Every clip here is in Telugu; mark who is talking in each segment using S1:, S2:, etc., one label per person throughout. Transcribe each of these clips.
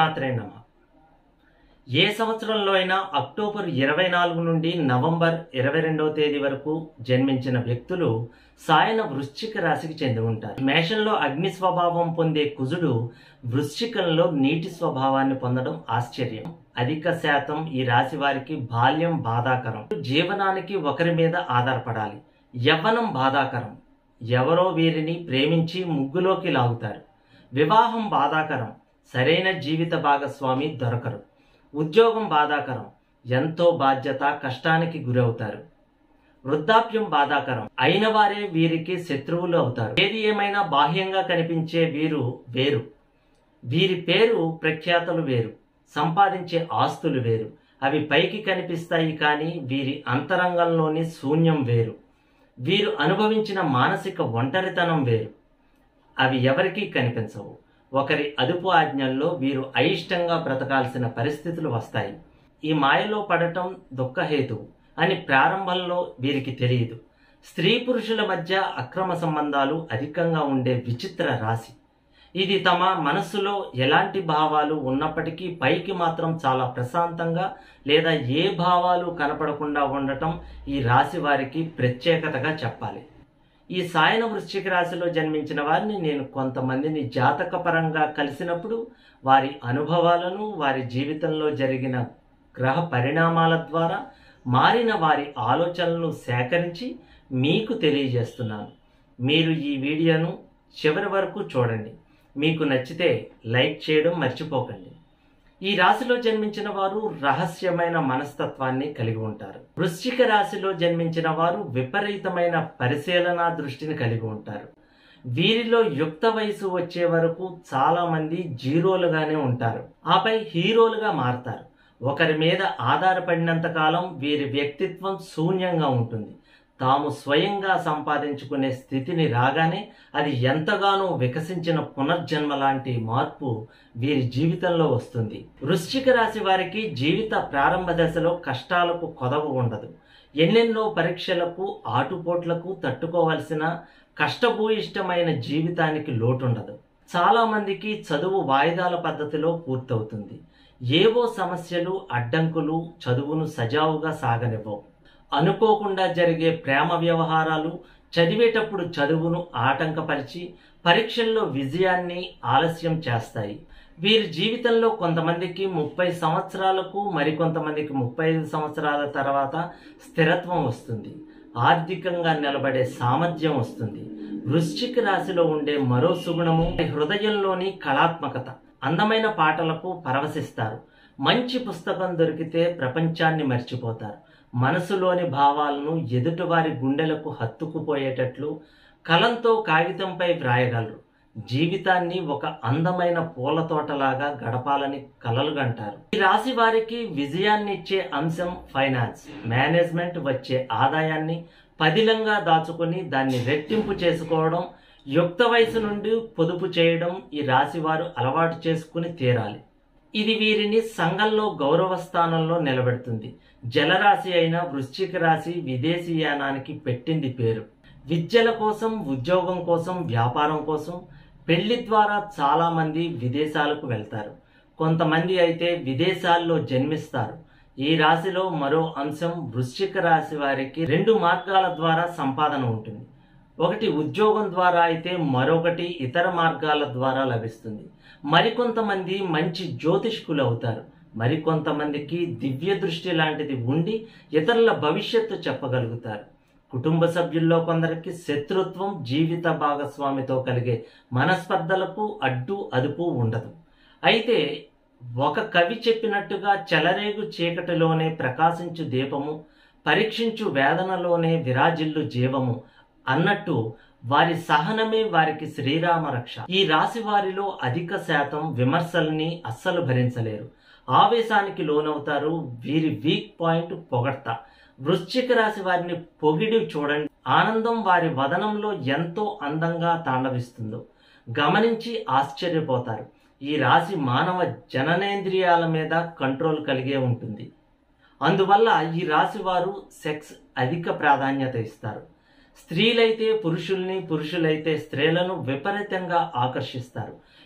S1: శ్రీమాత్రే నమ ఏ సంవత్సరంలో అయినా అక్టోబర్ ఇరవై నాలుగు నుండి నవంబర్ ఇరవై రెండవ తేదీ వరకు జన్మించిన వ్యక్తులు సాయన వృశ్చిక రాశికి చెంది ఉంటారు మేషంలో అగ్ని స్వభావం పొందే కుజుడు వృశ్చికంలో నీటి స్వభావాన్ని పొందడం ఆశ్చర్యం అధిక శాతం ఈ రాశి వారికి బాల్యం బాధాకరం జీవనానికి ఒకరి మీద ఆధారపడాలి యవ్వనం బాధాకరం ఎవరో వీరిని ప్రేమించి ముగ్గులోకి లాగుతారు వివాహం బాధాకరం సరైన జీవిత భాగస్వామి దొరకరు ఉద్యోగం బాధాకరం ఎంతో బాధ్యత కష్టానికి గురవుతారు వృద్ధాప్యం బాధాకరం అయిన వారే వీరికి శత్రువులు అవుతారు ఏది ఏమైనా బాహ్యంగా కనిపించే వీరు వేరు వీరి పేరు ప్రఖ్యాతలు వేరు సంపాదించే ఆస్తులు వేరు అవి పైకి కనిపిస్తాయి కానీ వీరి అంతరంగంలోని శూన్యం వేరు వీరు అనుభవించిన మానసిక ఒంటరితనం వేరు అవి ఎవరికీ కనిపించవు ఒకరి అదుపు ఆజ్ఞల్లో వీరు అయిష్టంగా బ్రతకాల్సిన పరిస్థితులు వస్తాయి ఈ మాయలో పడటం దుఃఖహేతువు అని ప్రారంభంలో వీరికి తెలియదు స్త్రీ పురుషుల మధ్య అక్రమ సంబంధాలు అధికంగా ఉండే విచిత్ర రాశి ఇది తమ మనస్సులో ఎలాంటి భావాలు ఉన్నప్పటికీ పైకి మాత్రం చాలా ప్రశాంతంగా లేదా ఏ భావాలు కనపడకుండా ఉండటం ఈ రాశి వారికి ప్రత్యేకతగా చెప్పాలి ఈ సాయన వృశ్చిక రాశిలో జన్మించిన వారిని నేను కొంతమందిని జాతకపరంగా కలిసినప్పుడు వారి అనుభవాలను వారి జీవితంలో జరిగిన గ్రహ పరిణామాల ద్వారా మారిన వారి ఆలోచనలను సేకరించి మీకు తెలియజేస్తున్నాను మీరు ఈ వీడియోను చివరి వరకు చూడండి మీకు నచ్చితే లైక్ చేయడం మర్చిపోకండి ఈ రాశిలో జన్మించిన వారు రహస్యమైన మనస్తత్వాన్ని కలిగి ఉంటారు వృశ్చిక రాశిలో జన్మించిన వారు విపరీతమైన పరిశీలన దృష్టిని కలిగి ఉంటారు వీరిలో యుక్త వయసు వచ్చే వరకు చాలా మంది జీరోలుగానే ఉంటారు ఆపై హీరోలుగా మారతారు ఒకరి మీద ఆధారపడినంత కాలం వీరి వ్యక్తిత్వం శూన్యంగా ఉంటుంది తాము స్వయంగా సంపాదించుకునే స్థితిని రాగానే అది ఎంతగానో వికసించిన పునర్జన్మ లాంటి మార్పు వీరి జీవితంలో వస్తుంది వృశ్చిక రాశి వారికి జీవిత ప్రారంభ దశలో కష్టాలకు కొదవ ఉండదు ఎన్నెన్నో పరీక్షలకు ఆటుపోట్లకు తట్టుకోవాల్సిన కష్టభూయిష్టమైన జీవితానికి లోటుండదు చాలా మందికి చదువు వాయిదాల పద్ధతిలో పూర్తవుతుంది ఏవో సమస్యలు అడ్డంకులు చదువును సజావుగా సాగనివ్వవు అనుకోకుండా జరిగే ప్రేమ వ్యవహారాలు చదివేటప్పుడు చదువును ఆటంకపరిచి పరీక్షల్లో విజయాన్ని ఆలస్యం చేస్తాయి వీరి జీవితంలో కొంతమందికి ముప్పై సంవత్సరాలకు మరికొంతమందికి ముప్పై ఐదు సంవత్సరాల తర్వాత స్థిరత్వం వస్తుంది ఆర్థికంగా నిలబడే సామర్థ్యం వస్తుంది వృశ్చిక రాశిలో ఉండే మరో సుగుణము హృదయంలోని కళాత్మకత అందమైన పాటలకు పరవశిస్తారు మంచి పుస్తకం దొరికితే ప్రపంచాన్ని మర్చిపోతారు మనసులోని భావాలను ఎదుటివారి గుండెలకు హత్తుకుపోయేటట్లు కలంతో కాగితంపై వ్రాయగలరు జీవితాన్ని ఒక అందమైన పూల తోటలాగా గడపాలని కలలుగంటారు ఈ రాశి వారికి విజయాన్ని ఇచ్చే అంశం ఫైనాన్స్ మేనేజ్మెంట్ వచ్చే ఆదాయాన్ని పదిలంగా దాచుకొని దాన్ని రెట్టింపు చేసుకోవడం యుక్త వయసు నుండి పొదుపు చేయడం ఈ రాశి వారు అలవాటు చేసుకుని తీరాలి ఇది వీరిని సంఘంలో గౌరవ స్థానంలో నిలబెడుతుంది జలరాశి అయిన వృశ్చిక రాశి విదేశీయానానికి పెట్టింది పేరు విద్యల కోసం ఉద్యోగం కోసం వ్యాపారం కోసం పెళ్లి ద్వారా చాలా మంది విదేశాలకు వెళ్తారు కొంతమంది అయితే విదేశాల్లో జన్మిస్తారు ఈ రాశిలో మరో అంశం వృశ్చిక రాశి వారికి రెండు మార్గాల ద్వారా సంపాదన ఉంటుంది ఒకటి ఉద్యోగం ద్వారా అయితే మరొకటి ఇతర మార్గాల ద్వారా లభిస్తుంది మరికొంతమంది మంచి జ్యోతిష్కులు అవుతారు మరికొంతమందికి దివ్య దృష్టి లాంటిది ఉండి ఇతరుల భవిష్యత్తు చెప్పగలుగుతారు కుటుంబ సభ్యుల్లో కొందరికి శత్రుత్వం జీవిత భాగస్వామితో కలిగే మనస్పర్ధలకు అడ్డు అదుపు ఉండదు అయితే ఒక కవి చెప్పినట్టుగా చెలరేగు చీకటిలోనే ప్రకాశించు దీపము పరీక్షించు వేదనలోనే విరాజిల్లు జీవము అన్నట్టు వారి సహనమే వారికి శ్రీరామ రక్ష ఈ రాశి వారిలో అధిక శాతం విమర్శల్ని అస్సలు భరించలేరు ఆవేశానికి లోనవుతారు వీరి వీక్ పాయింట్ పొగడ్త వృశ్చిక రాశి వారిని పొగిడి చూడండి ఆనందం వారి వదనంలో ఎంతో అందంగా తాండవిస్తుందో గమనించి ఆశ్చర్యపోతారు ఈ రాశి మానవ జననేంద్రియాల మీద కంట్రోల్ కలిగే ఉంటుంది అందువల్ల ఈ రాశి వారు సెక్స్ అధిక ప్రాధాన్యత ఇస్తారు స్త్రీలైతే పురుషుల్ని పురుషులైతే స్త్రీలను విపరీతంగా ఆకర్షిస్తారు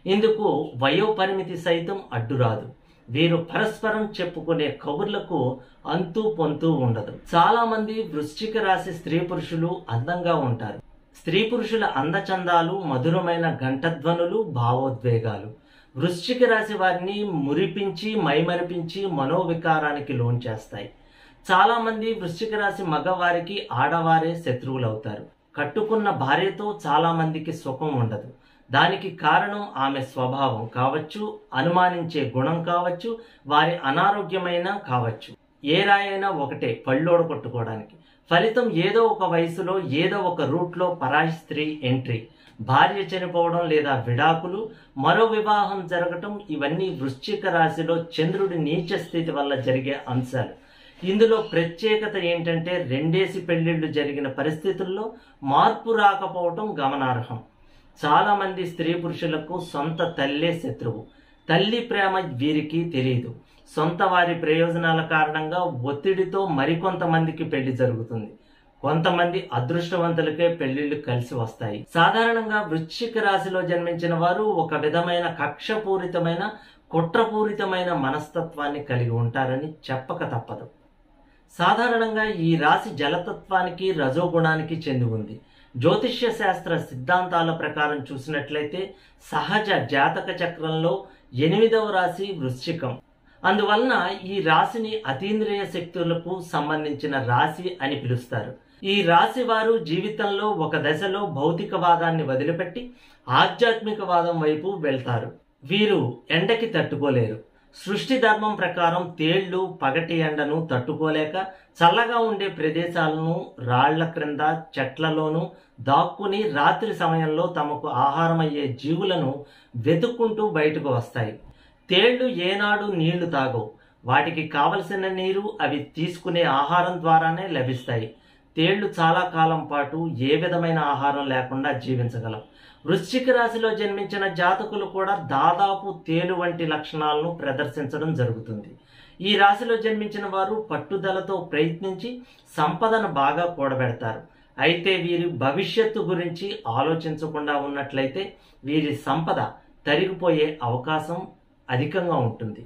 S1: ఇందుకు వయోపరిమితి సైతం అడ్డురాదు వీరు పరస్పరం చెప్పుకునే కబుర్లకు అంతూ పొంతూ ఉండదు చాలా మంది వృశ్చిక రాశి స్త్రీ పురుషులు అందంగా ఉంటారు స్త్రీ పురుషుల అందచందాలు మధురమైన గంటధ్వనులు భావోద్వేగాలు వృశ్చిక రాశి వారిని మురిపించి మైమరిపించి మనోవికారానికి లోన్ చేస్తాయి చాలా మంది వృశ్చిక రాశి మగవారికి ఆడవారే శత్రువులు అవుతారు కట్టుకున్న భార్యతో చాలా మందికి సుఖం ఉండదు దానికి కారణం ఆమె స్వభావం కావచ్చు అనుమానించే గుణం కావచ్చు వారి అనారోగ్యమైన కావచ్చు ఏ రాయైనా ఒకటే పళ్ళోడ కొట్టుకోవడానికి ఫలితం ఏదో ఒక వయసులో ఏదో ఒక రూట్లో పరాయి స్త్రీ ఎంట్రీ భార్య చనిపోవడం లేదా విడాకులు మరో వివాహం జరగటం ఇవన్నీ వృశ్చిక రాశిలో చంద్రుడి నీచ స్థితి వల్ల జరిగే అంశాలు ఇందులో ప్రత్యేకత ఏంటంటే రెండేసి పెళ్లిళ్లు జరిగిన పరిస్థితుల్లో మార్పు రాకపోవటం గమనార్హం చాలా మంది స్త్రీ పురుషులకు సొంత తల్లే శత్రువు తల్లి ప్రేమ వీరికి తెలియదు సొంత వారి ప్రయోజనాల కారణంగా ఒత్తిడితో మరికొంతమందికి పెళ్లి జరుగుతుంది కొంతమంది అదృష్టవంతులకే పెళ్లిళ్లు కలిసి వస్తాయి సాధారణంగా వృశ్చిక రాశిలో జన్మించిన వారు ఒక విధమైన కక్షపూరితమైన కుట్రపూరితమైన మనస్తత్వాన్ని కలిగి ఉంటారని చెప్పక తప్పదు సాధారణంగా ఈ రాశి జలతత్వానికి రజోగుణానికి చెంది ఉంది జ్యోతిష్య శాస్త్ర సిద్ధాంతాల ప్రకారం చూసినట్లయితే సహజ జాతక చక్రంలో ఎనిమిదవ రాశి వృశ్చికం అందువలన ఈ రాశిని అతీంద్రియ శక్తులకు సంబంధించిన రాశి అని పిలుస్తారు ఈ రాశి వారు జీవితంలో ఒక దశలో భౌతికవాదాన్ని వదిలిపెట్టి ఆధ్యాత్మికవాదం వైపు వెళ్తారు వీరు ఎండకి తట్టుకోలేరు సృష్టి ధర్మం ప్రకారం తేళ్లు పగటి ఎండను తట్టుకోలేక చల్లగా ఉండే ప్రదేశాలను రాళ్ల క్రింద చెట్లలోనూ దాక్కుని రాత్రి సమయంలో తమకు ఆహారమయ్యే జీవులను వెతుక్కుంటూ బయటకు వస్తాయి తేళ్లు ఏనాడు నీళ్లు తాగవు వాటికి కావలసిన నీరు అవి తీసుకునే ఆహారం ద్వారానే లభిస్తాయి తేళ్లు చాలా కాలం పాటు ఏ విధమైన ఆహారం లేకుండా జీవించగలవు వృశ్చిక రాశిలో జన్మించిన జాతకులు కూడా దాదాపు తేలు వంటి లక్షణాలను ప్రదర్శించడం జరుగుతుంది ఈ రాశిలో జన్మించిన వారు పట్టుదలతో ప్రయత్నించి సంపదను బాగా కూడబెడతారు అయితే వీరి భవిష్యత్తు గురించి ఆలోచించకుండా ఉన్నట్లయితే వీరి సంపద తరిగిపోయే అవకాశం అధికంగా ఉంటుంది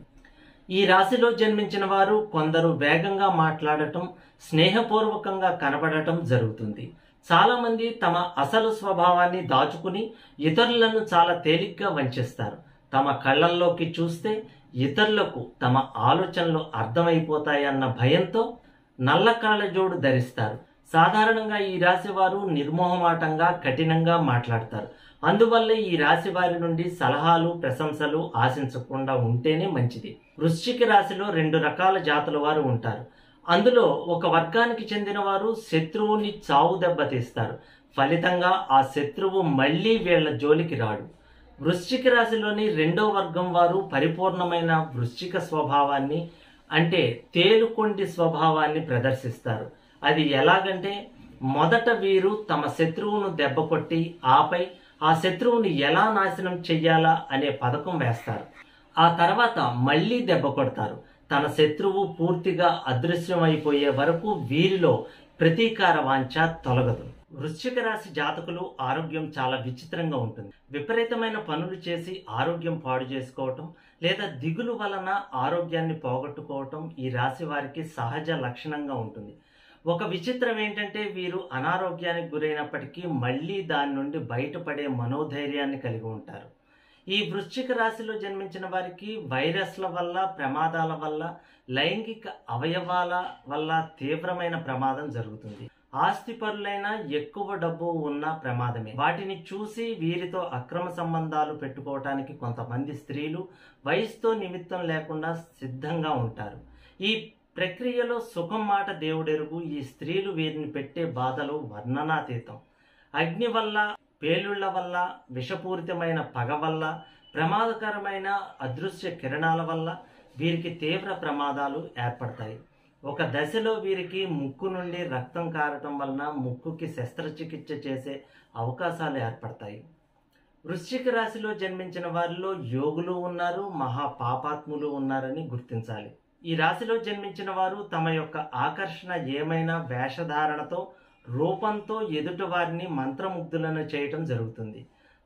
S1: ఈ రాశిలో జన్మించిన వారు కొందరు వేగంగా మాట్లాడటం స్నేహపూర్వకంగా కనబడటం జరుగుతుంది చాలామంది తమ అసలు స్వభావాన్ని దాచుకుని ఇతరులను చాలా తేలిగ్గా వంచేస్తారు తమ కళ్ళల్లోకి చూస్తే ఇతరులకు తమ ఆలోచనలు అర్థమైపోతాయన్న భయంతో నల్ల కళ్ళజోడు ధరిస్తారు సాధారణంగా ఈ రాశి వారు నిర్మోహమాటంగా కఠినంగా మాట్లాడతారు అందువల్లే ఈ రాశి వారి నుండి సలహాలు ప్రశంసలు ఆశించకుండా ఉంటేనే మంచిది వృశ్చిక రాశిలో రెండు రకాల జాతుల వారు ఉంటారు అందులో ఒక వర్గానికి చెందిన వారు శత్రువుని చావు దెబ్బతీస్తారు ఫలితంగా ఆ శత్రువు మళ్ళీ వీళ్ళ జోలికి రాడు వృశ్చిక రాశిలోని రెండో వర్గం వారు పరిపూర్ణమైన వృశ్చిక స్వభావాన్ని అంటే తేలుకొండి స్వభావాన్ని ప్రదర్శిస్తారు అది ఎలాగంటే మొదట వీరు తమ శత్రువును దెబ్బకొట్టి ఆపై ఆ శత్రువుని ఎలా నాశనం చెయ్యాలా అనే పథకం వేస్తారు ఆ తర్వాత మళ్ళీ దెబ్బ కొడతారు తన శత్రువు పూర్తిగా అదృశ్యమైపోయే వరకు వీరిలో ప్రతీకార వాంఛ తొలగదు వృశ్చిక రాశి జాతకులు ఆరోగ్యం చాలా విచిత్రంగా ఉంటుంది విపరీతమైన పనులు చేసి ఆరోగ్యం పాడు చేసుకోవటం లేదా దిగులు వలన ఆరోగ్యాన్ని పోగొట్టుకోవటం ఈ రాశి వారికి సహజ లక్షణంగా ఉంటుంది ఒక విచిత్రం ఏంటంటే వీరు అనారోగ్యానికి గురైనప్పటికీ మళ్ళీ దాని నుండి బయటపడే మనోధైర్యాన్ని కలిగి ఉంటారు ఈ వృశ్చిక రాశిలో జన్మించిన వారికి వైరస్ల వల్ల ప్రమాదాల వల్ల లైంగిక అవయవాల వల్ల తీవ్రమైన ప్రమాదం జరుగుతుంది ఆస్తిపరులైన ఎక్కువ డబ్బు ఉన్న ప్రమాదమే వాటిని చూసి వీరితో అక్రమ సంబంధాలు పెట్టుకోవటానికి కొంతమంది స్త్రీలు వయసుతో నిమిత్తం లేకుండా సిద్ధంగా ఉంటారు ఈ ప్రక్రియలో సుఖం మాట దేవుడెరుగు ఈ స్త్రీలు వీరిని పెట్టే బాధలు వర్ణనాతీతం అగ్ని వల్ల పేలుళ్ల వల్ల విషపూరితమైన పగ వల్ల ప్రమాదకరమైన అదృశ్య కిరణాల వల్ల వీరికి తీవ్ర ప్రమాదాలు ఏర్పడతాయి ఒక దశలో వీరికి ముక్కు నుండి రక్తం కారటం వలన ముక్కుకి శస్త్రచికిత్స చేసే అవకాశాలు ఏర్పడతాయి వృశ్చిక రాశిలో జన్మించిన వారిలో యోగులు ఉన్నారు మహా పాపాత్ములు ఉన్నారని గుర్తించాలి ఈ రాశిలో జన్మించిన వారు తమ యొక్క ఆకర్షణ ఏమైనా వేషధారణతో రూపంతో ఎదుటి వారిని మంత్రముగ్ధులను చేయటం జరుగుతుంది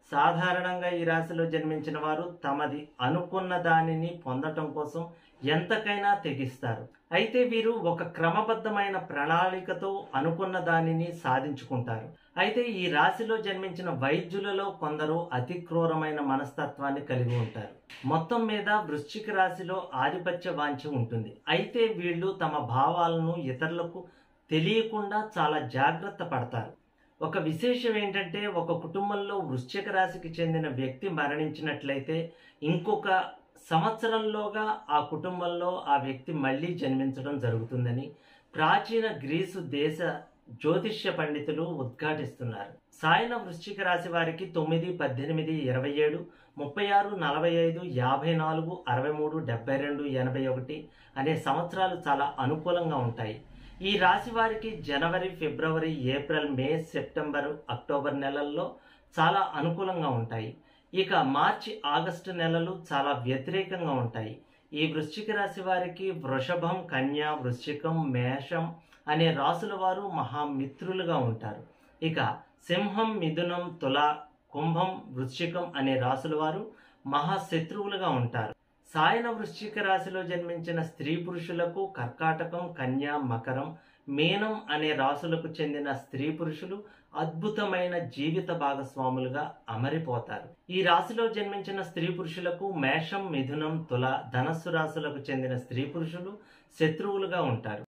S1: సాధారణంగా ఈ రాశిలో జన్మించిన వారు తమది అనుకున్న దానిని పొందటం కోసం ఎంతకైనా తెగిస్తారు అయితే వీరు ఒక క్రమబద్ధమైన ప్రణాళికతో అనుకున్న దానిని సాధించుకుంటారు అయితే ఈ రాశిలో జన్మించిన వైద్యులలో కొందరు అతి క్రూరమైన మనస్తత్వాన్ని కలిగి ఉంటారు మొత్తం మీద వృశ్చిక రాశిలో ఆధిపత్య వాంఛ ఉంటుంది అయితే వీళ్ళు తమ భావాలను ఇతరులకు తెలియకుండా చాలా జాగ్రత్త పడతారు ఒక విశేషం ఏంటంటే ఒక కుటుంబంలో వృశ్చిక రాశికి చెందిన వ్యక్తి మరణించినట్లయితే ఇంకొక సంవత్సరంలోగా ఆ కుటుంబంలో ఆ వ్యక్తి మళ్ళీ జన్మించడం జరుగుతుందని ప్రాచీన గ్రీసు దేశ జ్యోతిష్య పండితులు ఉద్ఘాటిస్తున్నారు సాయన వృశ్చిక రాశి వారికి తొమ్మిది పద్దెనిమిది ఇరవై ఏడు ముప్పై ఆరు నలభై ఐదు యాభై నాలుగు అరవై మూడు డెబ్బై రెండు ఎనభై ఒకటి అనే సంవత్సరాలు చాలా అనుకూలంగా ఉంటాయి ఈ రాశి వారికి జనవరి ఫిబ్రవరి ఏప్రిల్ మే సెప్టెంబర్ అక్టోబర్ నెలల్లో చాలా అనుకూలంగా ఉంటాయి ఇక మార్చి ఆగస్టు నెలలు చాలా వ్యతిరేకంగా ఉంటాయి ఈ వృశ్చిక రాశి వారికి వృషభం కన్య వృశ్చికం మేషం అనే రాసుల వారు మహామిత్రులుగా ఉంటారు ఇక సింహం మిథునం తుల కుంభం వృశ్చికం అనే రాసుల వారు మహాశత్రువులుగా ఉంటారు సాయన వృశ్చిక రాశిలో జన్మించిన స్త్రీ పురుషులకు కర్కాటకం కన్య మకరం మీనం అనే రాసులకు చెందిన స్త్రీ పురుషులు అద్భుతమైన జీవిత భాగస్వాములుగా అమరిపోతారు ఈ రాశిలో జన్మించిన స్త్రీ పురుషులకు మేషం మిథునం తుల ధనస్సు రాశులకు చెందిన స్త్రీ పురుషులు శత్రువులుగా ఉంటారు